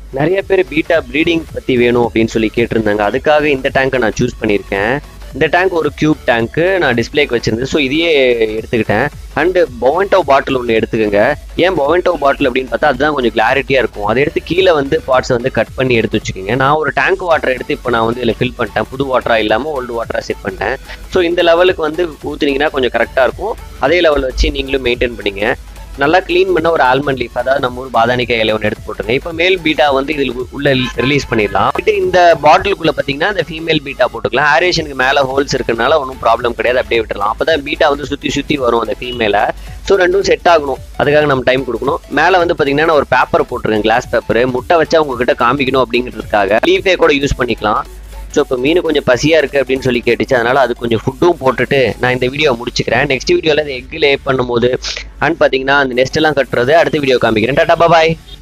நிறைய பேர் beta breeding பற்றி வேணும் அப்படின்னு சொல்லி கேட்டிருந்தாங்க அதுக்காக இந்த டேங்கை நான் சூஸ் பண்ணியிருக்கேன் இந்த டேங்க் ஒரு கியூப் டேங்க்கு நான் டிஸ்பிளேக்கு வச்சிருந்தேன் ஸோ இதையே எடுத்துக்கிட்டேன் அண்டு பொவென்டோ பாட்டில் ஒன்று எடுத்துக்கோங்க ஏன் பொவென்டோ பாட்டில் அப்படின்னு பார்த்தா அதுதான் கொஞ்சம் கிளாரிட்டியாக இருக்கும் அதை எடுத்து கீழே வந்து பார்ட்ஸ் வந்து கட் பண்ணி எடுத்து வச்சுக்கோங்க நான் ஒரு டேங்க் வாட்டர் எடுத்து இப்போ நான் வந்து இதில் ஃபில் பண்ணிட்டேன் புது வாட்டராக இல்லாமல் ஓல்டு வாட்டராக செட் பண்ணிட்டேன் ஸோ இந்த லெவலுக்கு வந்து ஊற்றுனீங்கன்னா கொஞ்சம் கரெக்டாக இருக்கும் அதே லெவல் வச்சு நீங்களும் மெயின்டைன் பண்ணிங்க நல்லா க்ளீன் பண்ண ஒரு ஆல்மண்ட் லீஃப் அதாவது நம்ம ஊர் பாதானிக்காய் இலை ஒன்று எடுத்து போட்டுருங்க இப்போ மேல் பீட்டா வந்து இதில் உ- உள்ள ரிலீஸ் பண்ணிடலாம் இது இந்த பாட்டிலுக்குள்ள பார்த்தீங்கன்னா இந்த ஃபீமேல் பீட்டா போட்டுக்கலாம் ஆரேஷனுக்கு மேலே ஹோல்ஸ் இருக்கறனால ஒன்றும் ப்ராப்ளம் கிடையாது அப்படியே விட்டுறலாம் அப்போ தான் பீட்டா வந்து சுற்றி சுற்றி வரும் அந்த ஃபீமேலை ஸோ ரெண்டும் செட் ஆகணும் அதுக்காக நம்ம டைம் கொடுக்கணும் மேலே வந்து பார்த்தீங்கன்னா நான் ஒரு பேப்பர் போட்டிருக்கேன் கிளாஸ் பேப்பர் முட்டை வச்சா உங்ககிட்ட காமிக்கணும் அப்படிங்கிறதுக்காக லீஃபே கூட யூஸ் பண்ணிக்கலாம் ஸோ இப்போ மீன் கொஞ்சம் பசியாக இருக்குது அப்படின்னு சொல்லி கேட்டுச்சு அதனால் அது கொஞ்சம் ஃபுட்டும் போட்டுட்டு நான் இந்த வீடியோ முடிச்சுக்கிறேன் நெக்ஸ்ட் வீடியோவில் அந்த எக் லே பண்ணும்போது அண்ட் பார்த்தீங்கன்னா அந்த நெஸ்ட் எல்லாம் கட்டுறது அடுத்த வீடியோ காமிக்கிறேன் டாடா பாய்